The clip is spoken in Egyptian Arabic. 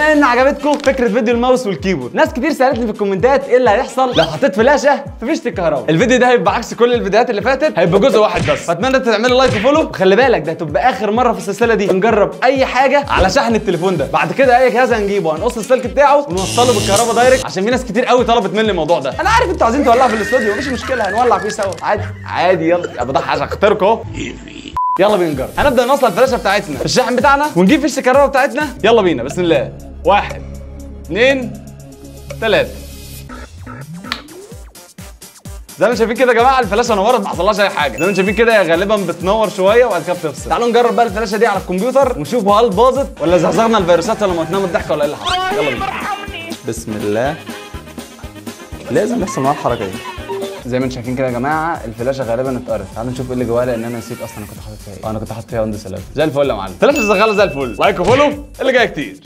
بما ان عجبتكم فكره فيديو الماوس والكيبورد ناس كتير سالتني في الكومنتات ايه اللي هيحصل لو حطيت فلاشه في فيشه الكهرباء الفيديو ده هيبقى عكس كل الفيديوهات اللي فاتت هيبقى جزء واحد بس فاتمنى انت تعمل لايك وفولو وخلي بالك ده هتبقى اخر مره في السلسله دي نجرب اي حاجه على شحن التليفون ده بعد كده اي جهاز هنجيبه هنقص السلك بتاعه ونوصله بالكهرباء دايركت عشان في ناس كتير قوي طلبت مني الموضوع ده انا عارف انتوا عايزين تولعوا في الاستوديو مفيش مشكله هنولع فيه سوا عادي عادي يلا يا بضحي عشان خاطركم اهو يلا بينا نجرب هنبدا نوصل الفلاشه بتاعتنا في الشاحن بتاعنا ونجيب فيشه الكهرباء بتاعتنا يلا بينا بسم الله واحد اثنين ثلاثة زي ما شايفين كده يا جماعه الفلاشه نورت ما حصلهاش اي حاجه زي ما شايفين كده هي غالبا بتنور شويه وبعد كده بتفصل تعالوا نجرب بقى الفلاشه دي على الكمبيوتر ونشوف هل باظت ولا زغزغنا الفيروسات ولا موتناها من الضحك ولا ايه اللي حصل يلا بينا بسم الله لازم يحصل معاها الحركه دي زي ما انتم شايفين كده يا جماعه الفلاشه غالبا اتقرت تعالوا نشوف ايه اللي جواها لان انا نسيت اصلا انا كنت حاطط فيها ايه آه، انا كنت حاطط فيها ويندوز 11 زي الفل يا معلم الفلاشه شغاله زي الفل لايك وفولو اللي جاي كتير